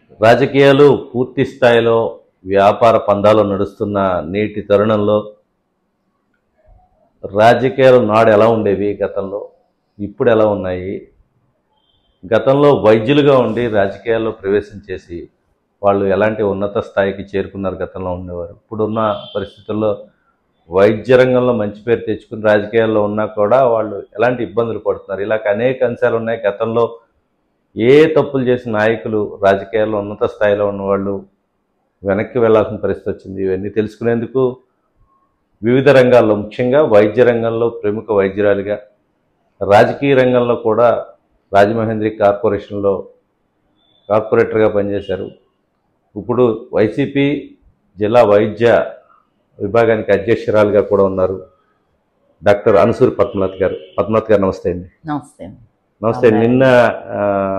రాజకీయాలు పూర్తి స్థాయిలో వ్యాపార పందాలు నడుస్తున్న నేటి తరుణంలో రాజకీయాలు నాడు ఎలా ఉండేవి గతంలో ఇప్పుడు ఎలా ఉన్నాయి గతంలో వైద్యులుగా ఉండి రాజకీయాల్లో ప్రవేశం చేసి వాళ్ళు ఎలాంటి ఉన్నత స్థాయికి చేరుకున్నారు గతంలో ఉండేవారు ఇప్పుడున్న పరిస్థితుల్లో వైద్య రంగంలో మంచి పేరు తెచ్చుకుని రాజకీయాల్లో ఉన్నా కూడా వాళ్ళు ఎలాంటి ఇబ్బందులు పడుతున్నారు ఇలాగ అనేక అంశాలు ఉన్నాయి గతంలో ఏ తప్పులు చేసిన నాయకులు రాజకీయాల్లో ఉన్నత స్థాయిలో ఉన్నవాళ్ళు వెనక్కి వెళ్ళాల్సిన పరిస్థితి వచ్చింది ఇవన్నీ తెలుసుకునేందుకు వివిధ రంగాల్లో ముఖ్యంగా వైద్య రంగంలో ప్రముఖ వైద్యురాలిగా రాజకీయ రంగంలో కూడా రాజమహేంద్రి కార్పొరేషన్లో కార్పొరేటర్గా పనిచేశారు ఇప్పుడు వైసీపీ జిల్లా వైద్య విభాగానికి అధ్యక్షురాలుగా కూడా ఉన్నారు డాక్టర్ అనుసూరి పద్మనాథ్ గారు పద్మనాథ్ గారు నమస్తే అండి నమస్తే అండి. నమస్తే అవునా. నిన్న ఆ,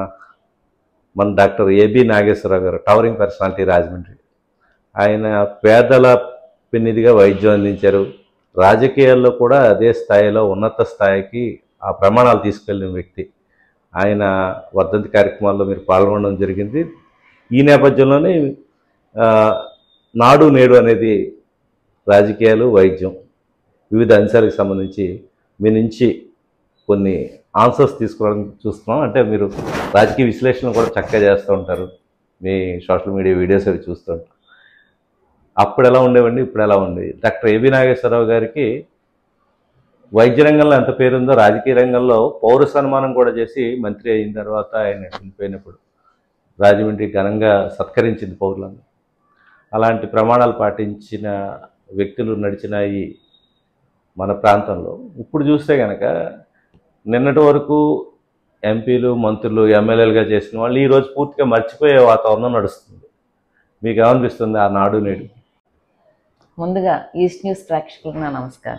మన డాక్టర్ ఏబి నాగేశ్వరరావు గారు టవరింగ్ పర్సనాలిటీ రాజమండ్రి ఆయన పేదల పెన్నిదిగా వైద్యం అందించారు రాజకీయాల్లో కూడా అదే స్థాయిలో ఉన్నత స్థాయికి ఆ ప్రమాణాలు తీసుకెళ్ళిన వ్యక్తి ఆయన వర్ధంతి కార్యక్రమాల్లో మీరు పాల్గొనడం జరిగింది ఈ నేపథ్యంలోనే ఆ, నాడు నేడు అనేది రాజకీయాలు వైద్యం వివిధ అంశాలకు సంబంధించి మీ నుంచి కొన్ని ఆన్సర్స్ తీసుకోవడానికి చూస్తున్నాం అంటే మీరు రాజకీయ విశ్లేషణ కూడా చక్కగా చేస్తూ ఉంటారు మీ సోషల్ మీడియా వీడియోస్ అవి చూస్తూ ఉంటారు అప్పుడు ఎలా ఉండేవండి ఇప్పుడు ఎలా ఉంది డాక్టర్ ఏబి నాగేశ్వరరావు గారికి వైద్య రంగంలో ఎంత పేరుందో రాజకీయ రంగంలో పౌర సన్మానం కూడా చేసి మంత్రి అయిన తర్వాత ఆయన చనిపోయినప్పుడు రాజమండ్రి ఘనంగా సత్కరించింది పౌరులను అలాంటి ప్రమాణాలు పాటించిన వ్యక్తులు నడిచిన ఈ మన ప్రాంతంలో ఇప్పుడు చూస్తే కనుక నిన్నటి వరకు ఎంపీలు మంత్రులు ఎమ్మెల్యేలుగా చేసిన వాళ్ళు ఈరోజు పూర్తిగా మర్చిపోయే వాతావరణం నడుస్తుంది మీకు ఏమనిపిస్తుంది ఆ నాడు నేడు ముందుగా ఈస్ట్ న్యూస్ ప్రేక్షకులకు నా నమస్కారం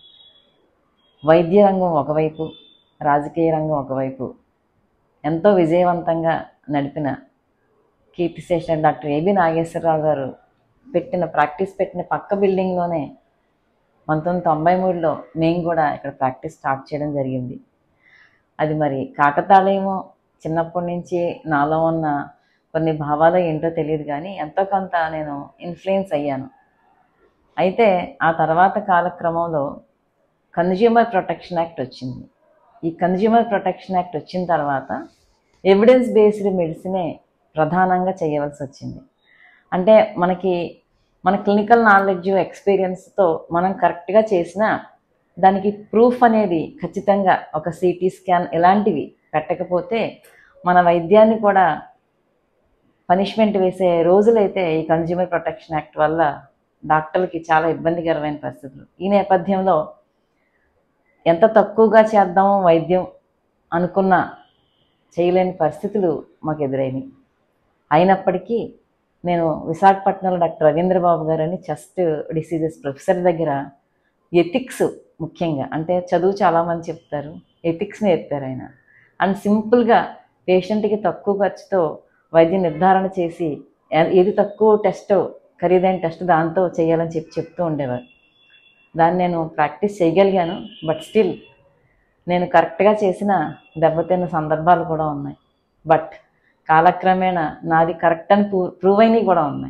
వైద్య రంగం ఒకవైపు రాజకీయ రంగం ఒకవైపు ఎంతో విజయవంతంగా నడిపిన కీర్తిశేష డాక్టర్ ఏబి నాగేశ్వరరావు గారు పెట్టిన ప్రాక్టీస్ పెట్టిన పక్క బిల్డింగ్లోనే పంతొమ్మిది తొంభై మూడులో మేము కూడా ఇక్కడ ప్రాక్టీస్ స్టార్ట్ చేయడం జరిగింది అది మరి కాకతాళేమో చిన్నప్పటి నుంచి నాలో ఉన్న కొన్ని భావాలు ఏంటో తెలియదు కానీ ఎంతో కొంత నేను ఇన్ఫ్లుయెన్స్ అయ్యాను అయితే ఆ తర్వాత కాలక్రమంలో కన్జ్యూమర్ ప్రొటెక్షన్ యాక్ట్ వచ్చింది ఈ కన్జ్యూమర్ ప్రొటెక్షన్ యాక్ట్ వచ్చిన తర్వాత ఎవిడెన్స్ బేస్డ్ మెడిసినే ప్రధానంగా చేయవలసి వచ్చింది అంటే మనకి మన క్లినికల్ నాలెడ్జ్ ఎక్స్పీరియన్స్తో మనం కరెక్ట్గా చేసిన దానికి ప్రూఫ్ అనేది ఖచ్చితంగా ఒక సిటీ స్కాన్ ఇలాంటివి పెట్టకపోతే మన వైద్యాన్ని కూడా పనిష్మెంట్ వేసే రోజులైతే ఈ కన్జ్యూమర్ ప్రొటెక్షన్ యాక్ట్ వల్ల డాక్టర్లకి చాలా ఇబ్బందికరమైన పరిస్థితులు ఈ నేపథ్యంలో ఎంత తక్కువగా చేద్దామో వైద్యం అనుకున్న చేయలేని పరిస్థితులు మాకు ఎదురైనాయి అయినప్పటికీ నేను విశాఖపట్నంలో డాక్టర్ రవీంద్రబాబు గారు అని చెస్ట్ డిసీజెస్ ప్రొఫెసర్ దగ్గర ఎథిక్స్ ముఖ్యంగా అంటే చదువు చాలామంది చెప్తారు ఎథిక్స్ నేర్పారు ఆయన అండ్ సింపుల్గా పేషెంట్కి తక్కువ ఖర్చుతో వైద్య నిర్ధారణ చేసి ఏ- ఏది తక్కువ టెస్ట్ ఖరీదైన టెస్ట్ దాంతో చేయాలని చెప్పి చెప్తూ ఉండేవారు దాన్ని నేను ప్రాక్టీస్ చేయగలిగాను బట్ స్టిల్ నేను కరెక్ట్గా చేసిన దెబ్బతిన్న సందర్భాలు కూడా ఉన్నాయి బట్ కాలక్రమేణా నాది కరెక్ట్ అని ప్రూ ప్రూవ్ అయినవి కూడా ఉన్నాయి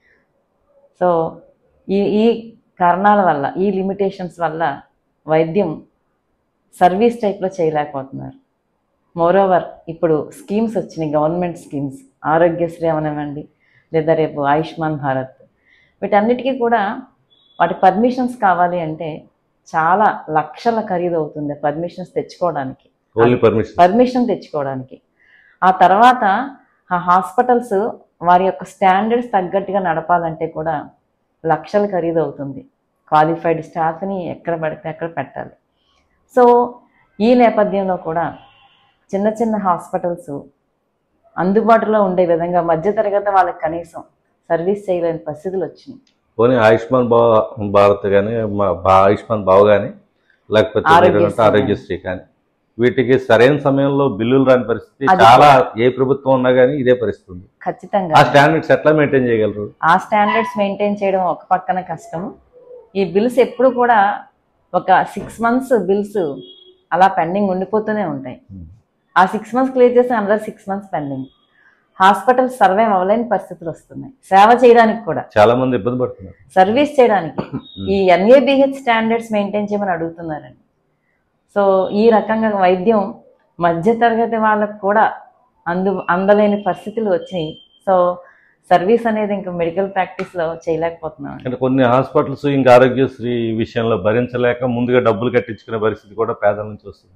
సో ఈ ఈ కారణాల వల్ల ఈ లిమిటేషన్స్ వల్ల వైద్యం సర్వీస్ టైప్లో చేయలేకపోతున్నారు మోరోవర్ ఇప్పుడు స్కీమ్స్ వచ్చినాయి గవర్నమెంట్ స్కీమ్స్ ఆరోగ్యశ్రీ అవనివ్వండి లేదా రేపు ఆయుష్మాన్ భారత్ వీటన్నిటికీ కూడా వాటి పర్మిషన్స్ కావాలి అంటే చాలా లక్షల ఖరీదు అవుతుంది పర్మిషన్స్ తెచ్చుకోవడానికి ఓన్లీ పర్మిషన్ పర్మిషన్ తెచ్చుకోవడానికి ఆ తర్వాత ఆ హాస్పిటల్స్ వారి యొక్క స్టాండర్డ్స్ తగ్గట్టుగా నడపాలంటే కూడా లక్షల ఖరీదు అవుతుంది క్వాలిఫైడ్ స్టాఫ్ని ఎక్కడ పడితే అక్కడ పెట్టాలి సో ఈ నేపథ్యంలో కూడా చిన్న చిన్న హాస్పిటల్స్ అందుబాటులో ఉండే విధంగా మధ్యతరగతి వాళ్ళకి కనీసం సర్వీస్ చేయలేని పరిస్థితులు వచ్చినాయి పోనీ ఆయుష్మాన్ భా- భారత్ కానీ ఆయుష్మాన్ బావ్ కానీ లేకపోతే మీరు ఆరోగ్యశ్రీ అన్నట్టు ఆరోగ్యశ్రీ కానీ వీటికి సరైన సమయంలో బిల్లులు రాని పరిస్థితి అది చాలా ఏ ప్రభుత్వం ఉన్నా కానీ ఇదే పరిస్థితి ఉంది ఖచ్చితంగా ఆ స్టాండర్డ్స్ ఎట్లా మెయింటైన్ చేయగలరు ఆ స్టాండర్డ్స్ మెయింటైన్ చేయడం ఒక పక్కన కష్టం ఈ బిల్స్ ఎప్పుడు కూడా ఒక సిక్స్ మంత్స్ బిల్స్ అలా పెండింగ్ ఉండిపోతూనే ఉంటాయి ఆ సిక్స్ మంత్స్ క్లియర్ చేస్తే another six months pending hospital survive అవ్వలేని పరిస్థితులు వస్తున్నాయి సేవ చేయడానికి కూడా చాలా మంది ఇబ్బంది పడుతున్నారు సర్వీస్ చేయడానికి ఈ ఎన్ఏబిహెచ్ స్టాండర్డ్స్ మెయింటైన్ చేయమని అడుగుతున్నారండి సో ఈ రకంగా వైద్యం మధ్యతరగతి వాళ్ళకు కూడా అందు అందలేని పరిస్థితులు వచ్చినాయి సో సర్వీస్ అనేది ఇంకా మెడికల్ ప్రాక్టీస్లో చేయలేకపోతున్నాం అంటే కొన్ని హాస్పిటల్స్ ఇంకా ఆరోగ్యశ్రీ విషయంలో భరించలేక ముందుగా డబ్బులు కట్టించుకునే పరిస్థితి కూడా పేదల నుంచి వస్తుంది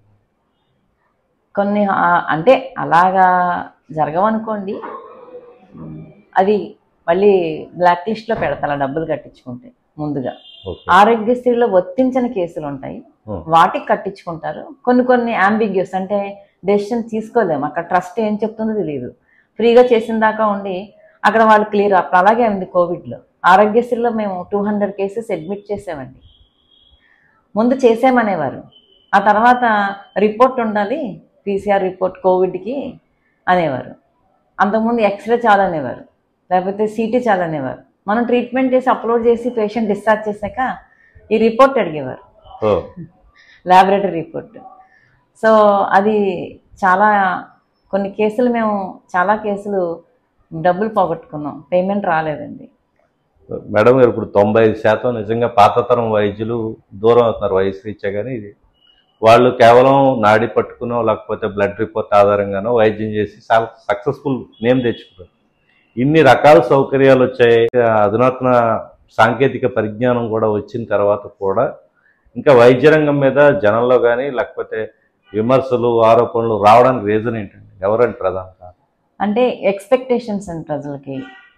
కొన్ని ఆ- అంటే అలాగా జరగవనుకోండి ఉమ్, అది మళ్ళీ బ్లాక్ లిస్ట్లో పెడతారు డబ్బులు కట్టించుకుంటే ముందుగా ఓకే ఆరోగ్యశ్రీలో వర్తించని కేసులు ఉంటాయి Hmm. వాటికి కట్టించుకుంటారు కొన్ని కొన్ని అంబిగ్యూస్ అంటే డెసిషన్ తీసుకోలేము అక్కడ ట్రస్ట్ ఏం చెప్తుందో తెలియదు ఫ్రీగా చేసిన దాకా ఉండి అక్కడ వాళ్ళు క్లియర్ అప్పుడు అలాగే ఉంది కోవిడ్లో ఆరోగ్యశ్రీలో మేము టూ హండ్రెడ్ కేసెస్ అడ్మిట్ చేసామండి ముందు చేసామనేవారు ఆ తర్వాత రిపోర్ట్ ఉండాలి పీసీఆర్ రిపోర్ట్ కోవిడ్కి అనేవారు అంతకుముందు ఎక్స్రే చాలనేవారు లేకపోతే సీటీ చాలనేవారు మనం ట్రీట్మెంట్ చేసి అప్లోడ్ చేసి పేషెంట్ డిశ్చార్జ్ చేశాక ఈ రిపోర్ట్ అడిగేవారు ఓ ల్యాబొరేటరీ రిపోర్ట్ సో అది చాలా కొన్ని కేసులు మేము చాలా కేసులు డబ్బులు పోగొట్టుకున్నాం పేమెంట్ రాలేదండి మేడం గారు ఇప్పుడు తొంభై ఐదు శాతం నిజంగా పాత తరం వైద్యులు దూరం అవుతున్నారు వయసు రీత్యా కానీ ఇది వాళ్ళు కేవలం నాడి పట్టుకునో లేకపోతే బ్లడ్ రిపోర్ట్ ఆధారంగానో వైద్యం చేసి చాలా సక్సెస్ఫుల్ నేమ్ తెచ్చుకున్నారు ఇన్ని రకాల సౌకర్యాలు వచ్చాయి అధునాతన సాంకేతిక పరిజ్ఞానం కూడా వచ్చిన తర్వాత కూడా ఇంకా వైద్య రంగం మీద జనంలో కానీ లేకపోతే విమర్శలు ఆరోపణలు రావడానికి రీజన్ ఏంటండి ఎవరండి ప్రధాన కారణం? అంటే ఎక్స్పెక్టేషన్స్ అండి ప్రజలకి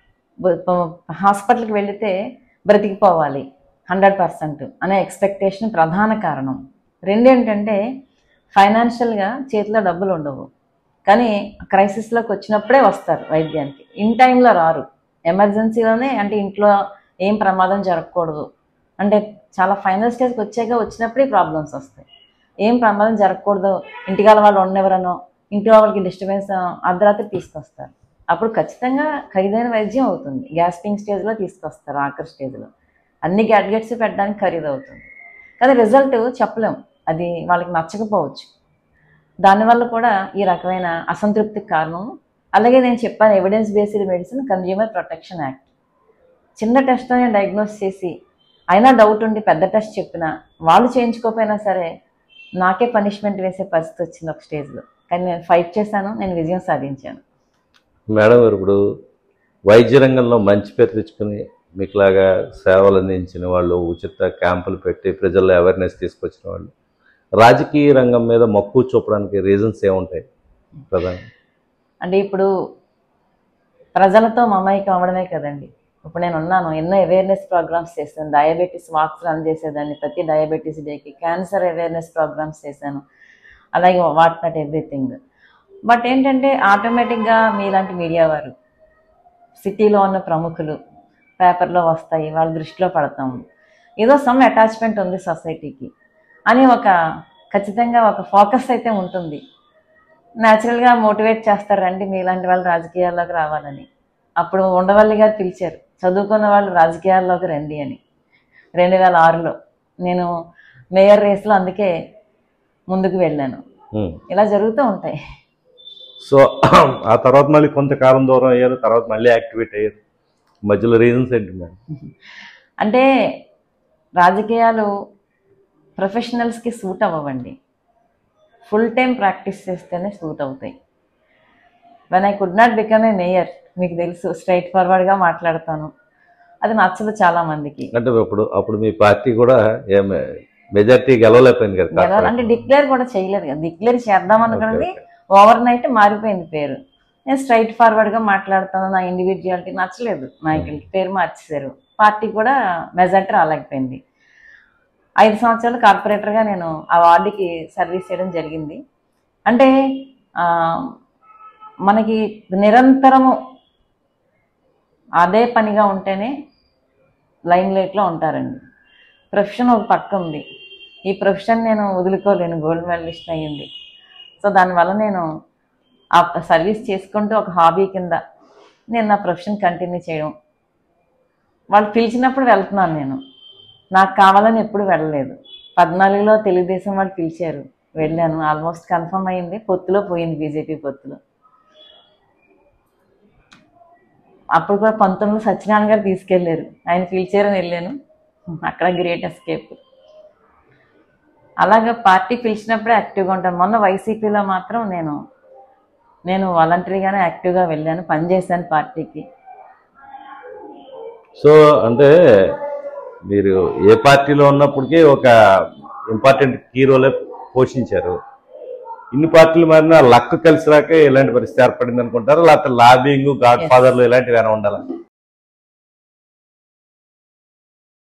బ- ప- హాస్పిటల్కి వెళితే బ్రతికిపోవాలి హండ్రెడ్ పర్సెంట్ అనే ఎక్స్పెక్టేషన్ ప్రధాన కారణం రెండు ఏంటంటే ఫైనాన్షియల్గా చేతిలో డబ్బులు ఉండవు కానీ క్రైసిస్లోకి వచ్చినప్పుడే వస్తారు వైద్యానికి ఇన్ టైంలో రారు ఎమర్జెన్సీలోనే అంటే ఇంట్లో ఏం ప్రమాదం జరగకూడదు అంటే చాలా ఫైనల్ స్టేజ్కి వచ్చాక వచ్చినప్పుడే ప్రాబ్లమ్స్ వస్తాయి ఏం ప్రమాదం జరగకూడదు ఇంటికాల వాళ్ళు ఉండెవరనో ఇంటి వాళ్ళకి డిస్టర్బెన్స్ అర్ధరాత్రి తీసుకొస్తారు అప్పుడు ఖచ్చితంగా ఖరీదైన వైద్యం అవుతుంది గ్యాస్పింగ్ స్టేజ్లో తీసుకొస్తారు ఆఖరి స్టేజ్లో అన్ని గ్యాడ్గెట్స్ పెట్టడానికి ఖరీదు అవుతుంది కానీ రిజల్ట్ చెప్పలేం అది వాళ్ళకి నచ్చకపోవచ్చు దానివల్ల కూడా ఈ రకమైన అసంతృప్తికి కారణం అలాగే నేను చెప్పాను evidence based medicine consumer protection act చిన్న టెస్ట్తోనే డయాగ్నోస్ చేసి అయినా డౌట్ ఉండి పెద్ద టెస్ట్ చెప్పినా వాళ్ళు చేయించుకోకపోయినా సరే నాకే పనిష్మెంట్ వేసే పరిస్థితి వచ్చింది ఒక స్టేజ్లో కానీ నేను ఫైట్ చేశాను నేను విజయం సాధించాను మేడం గారు ఇప్పుడు వైద్య రంగంలో మంచి పేరు తెచ్చుకుని మీకులాగా సేవలు అందించిన వాళ్ళు ఉచిత క్యాంపులు పెట్టి ప్రజల్లో అవేర్నెస్ తీసుకొచ్చిన వాళ్ళు రాజకీయ రంగం మీద మక్కువ చూపడానికి రీజన్స్ ఏముంటాయి ప్రధాన అంటే ఇప్పుడు ప్రజలతో మమైకం అవ్వడమే కదండి ఇప్పుడు నేను ఉన్నాను ఎన్నో అవేర్నెస్ ప్రోగ్రామ్స్ చేశాను డయాబెటీస్ వాక్స్ రన్ చేసేదాన్ని ప్రతి డయాబెటీస్ డేకి క్యాన్సర్ అవేర్నెస్ ప్రోగ్రామ్స్ చేశాను అలాగే వాట్ నాట్ ఎవ్రీథింగ్ బట్ ఏంటంటే ఆటోమేటిక్గా మీలాంటి మీడియా వారు సిటీలో ఉన్న ప్రముఖులు పేపర్లో వస్తాయి వాళ్ళ దృష్టిలో పడతాము ఏదో సమ్ అటాచ్మెంట్ ఉంది సొసైటీకి అని ఒక ఖచ్చితంగా ఒక ఫోకస్ అయితే ఉంటుంది న్యాచురల్గా మోటివేట్ చేస్తారు రండి మీలాంటి వాళ్ళు రాజకీయాల్లోకి రావాలని అప్పుడు ఉండవల్లి గారు పిలిచారు చదువుకున్న వాళ్ళు రాజకీయాల్లోకి రండి అని రెండు వేల ఆరులో నేను మేయర్ రేస్లో అందుకే ముందుకు వెళ్ళాను ఉమ్. ఇలా జరుగుతూ ఉంటాయి సో ఆ తర్వాత మళ్ళీ కొంతకాలం దూరం అయ్యారు తర్వాత మళ్ళీ యాక్టివేట్ అయ్యారు మధ్యలో రీజన్స్ ఏంటి మేడం అంటే రాజకీయాలు ప్రొఫెషనల్స్కి సూట్ అవ్వవండి ఫుల్ టైం ప్రాక్టీస్ చేస్తేనే సూట్ అవుతాయి when I could not become a mayor మీకు తెలుసు స్ట్రైట్ ఫార్వర్డ్గా మాట్లాడతాను అది నచ్చదు చాలా మందికి అంటే ఇప్పుడు అప్పుడు మీ పార్టీ కూడా ఏం మెజార్టీ గెలవలేకపోయింది కదా గెలవాలి అంటే డిక్లేర్ కూడా చేయలేదు కదా డిక్లేర్ చేద్దాం అనుకున్నది ఓకే, ఓవర్ నైట్ మారిపోయింది పేరు నేను స్ట్రైట్ ఫార్వర్డ్గా మాట్లాడుతాను నా ఇండివిజువాలిటీ నచ్చలేదు నాయకులకి పేరు మార్చేశారు పార్టీ కూడా మెజార్టీ రాలేకపోయింది ఐదు సంవత్సరాలు కార్పొరేటర్గా నేను ఆ వార్డుకి సర్వీస్ చేయడం జరిగింది అంటే ఆ, మనకి నిరంతరము అదే పనిగా ఉంటేనే లైమ్ లైట్లో ఉంటారండి ప్రొఫెషన్ ఒక పక్క ఉంది ఈ ప్రొఫెషన్ నేను వదులుకోలేను గోల్డ్ మెడలిస్ట్ అయ్యింది సో దానివల్ల నేను ఆ సర్వీస్ చేసుకుంటూ ఒక హాబీ కింద నేను నా ప్రొఫెషన్ కంటిన్యూ చేయడం వాళ్ళు పిలిచినప్పుడు వెళ్తున్నాను నేను నాకు కావాలని ఎప్పుడు వెళ్ళలేదు పద్నాలుగులో తెలుగుదేశం వాళ్ళు పిలిచారు వెళ్ళాను ఆల్మోస్ట్ కన్ఫర్మ్ అయింది పొత్తులో పోయింది బీజేపీ పొత్తులో అప్పుడు కూడా పంతొమ్మిది సత్యనారాయణ గారు తీసుకెళ్లారు ఆయన పిలిచారని వెళ్ళాను అక్కడ గ్రేట్ ఎస్కేప్ అలాగా పార్టీ పిలిచినప్పుడే యాక్టివ్గా ఉంటాను మొన్న వైసీపీలో మాత్రం నేను నేను వాలంటరీగానే యాక్టివ్గా వెళ్ళాను పనిచేశాను పార్టీకి సో అంటే మీరు ఏ పార్టీలో ఉన్నప్పటికీ ఒక ఇంపార్టెంట్ కీ రోలే పోషించారు ఇన్ని పార్టీలు మారినా లక్ కలిసి రాక ఇలాంటి పరిస్థితి ఏర్పడింది అనుకుంటారు లేకపోతే లాబింగ్ గాడ్ ఫాదర్లు ఇలాంటివి ఏమైనా ఉండాలా